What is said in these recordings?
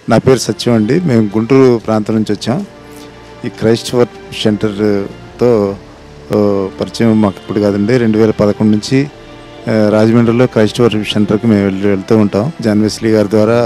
నా పేరు సత్యం అండి మేము గుంటూరు ప్రాంతం నుంచి వచ్చాం ఈ క్రైస్ట్ వర్క్ సెంటర్తో ఆ, పరిచయం మాకు ఇప్పుడు కాదండి రెండు వేల పదకొండు నుంచి ఆ, రాజమండ్రిలో క్రైస్ట్ వర్క్ సెంటర్కి మేము వెళ్ళి వెళ్తూ ఉంటాం జాన్ వెస్లీ గారి ద్వారా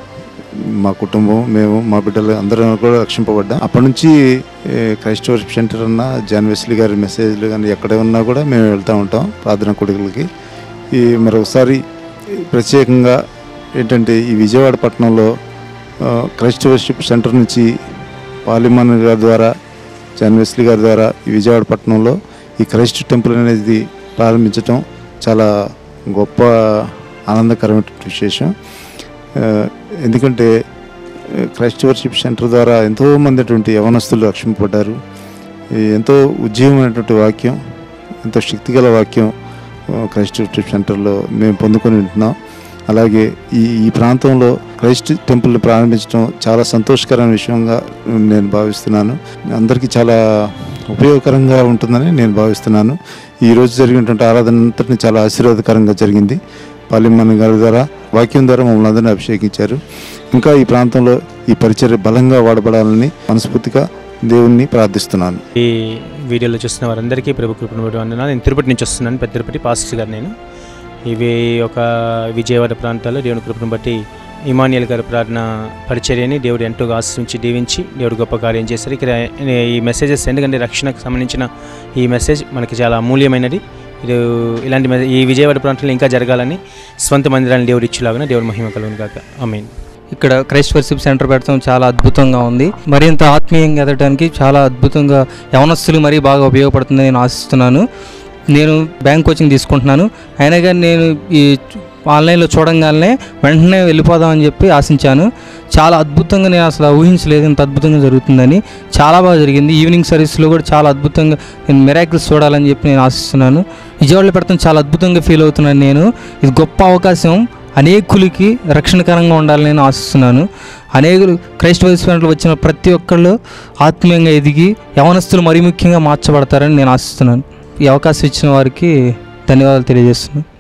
మా కుటుంబం మేము మా బిడ్డలు అందరం కూడా రక్షింపబడ్డాం అప్పటి నుంచి ఏ, క్రైస్ట్ వర్క్ సెంటర్ అన్న జాన్ వెస్లీ గారి మెసేజ్లు కానీ ఎక్కడ ఉన్నా కూడా మేము వెళ్తూ ఉంటాం ప్రార్థన కొడుకులకి ఈ మరొకసారి ప్రత్యేకంగా ఏంటంటే ఈ విజయవాడ పట్టణంలో ఆ, క్రైస్ట్ వర్షిప్ సెంటర్ నుంచి పాలిమన్ గారి ద్వారా జాన్ వెస్లీ గారి ద్వారా ఈ విజయవాడ పట్టణంలో ఈ క్రైస్ట్ టెంపుల్ అనేది ప్రారంభించటం చాలా గొప్ప ఆనందకరమైన విశేషం ఆ, ఎందుకంటే ఆ, క్రైస్ట్ వర్షిప్ సెంటర్ ద్వారా ఎంతోమంది అటువంటి యవనస్తులు రక్షింపబడ్డారు ఈ ఎంతో ఉజ్జీవమైనటువంటి వాక్యం ఎంతో శక్తిగల వాక్యం ఆ, క్రైస్ట్ వర్షిప్ సెంటర్లో మేము పొందుకొని ఉంటున్నాం అలాగే ఈ ఈ ప్రాంతంలో క్రైస్ట్ టెంపుల్ని ప్రారంభించడం చాలా సంతోషకరమైన విషయంగా నేను భావిస్తున్నాను అందరికీ చాలా ఉపయోగకరంగా ఉంటుందని నేను భావిస్తున్నాను ఈ రోజు జరిగినటువంటి ఆరాధన అంతటిని చాలా ఆశీర్వాదకరంగా జరిగింది పాలిమన్ గారి ద్వారా వాక్యం ద్వారా మమ్మల్ని అందరినీ అభిషేకించారు ఇంకా ఈ ప్రాంతంలో ఈ పరిచర్య బలంగా వాడబడాలని మనస్ఫూర్తిగా దేవుణ్ణి ప్రార్థిస్తున్నాను ఈ వీడియోలో చూస్తున్న వారందరికీ ప్రభు కృపను బట్టి వందనాలు నేను తిరుపతి నుంచి వస్తున్నాను పెద్ద తిరుపతి పాస్టర్ గారు నేను ఇవి ఒక విజయవాడ ప్రాంతాల్లో దేవుని కృపను బట్టి ఇమానియల్ గారి ప్రార్థన పరిచర్యని దేవుడు ఎంతో ఆశ్రయించి దీవించి దేవుడు గొప్ప కార్యం చేశారు ఇక్కడ ఈ మెసేజెస్ ఎందుకంటే రక్షణకు సంబంధించిన ఈ మెసేజ్ మనకి చాలా అమూల్యమైనది ఇది ఇలాంటి మె- ఈ విజయవాడ ప్రాంతంలో ఇంకా జరగాలని స్వంత మందిరాన్ని దేవుడు ఇచ్చేలాగా దేవుడు మహిమ కలుగును కాక ఐ ఇక్కడ క్రైస్ట్ వర్షిప్ సెంటర్ పెడతాం చాలా అద్భుతంగా ఉంది మరింత ఆత్మీయంగా ఎదగడానికి చాలా అద్భుతంగా యవనస్తులు మరీ బాగా ఉపయోగపడుతుందని నేను ఆశిస్తున్నాను నేను బ్యాంక్ కోచింగ్ తీసుకుంటున్నాను అయినా కానీ నేను ఈ ఆన్లైన్లో చూడంగానే వెంటనే వెళ్ళిపోదామని చెప్పి ఆశించాను చాలా అద్భుతంగా నేను అసలు ఊహించలేదు ఇంత అద్భుతంగా జరుగుతుందని చాలా బాగా జరిగింది ఈవినింగ్ సర్వీస్లో కూడా చాలా అద్భుతంగా నేను మెరాకిల్స్ చూడాలని చెప్పి నేను ఆశిస్తున్నాను విజయవాడలో పెడతాం చాలా అద్భుతంగా ఫీల్ అవుతున్నాను నేను ఇది గొప్ప అవకాశం అనేకులకి రక్షణకరంగా ఉండాలని నేను ఆశిస్తున్నాను అనేకులు క్రైస్ట్ వైస్మెంట్లో వచ్చిన ప్రతి ఒక్కళ్ళు ఆత్మీయంగా ఎదిగి యవనస్తులు మరీ ముఖ్యంగా మార్చబడతారని నేను ఆశిస్తున్నాను ఈ అవకాశం ఇచ్చిన వారికి ధన్యవాదాలు తెలియజేస్తున్నాను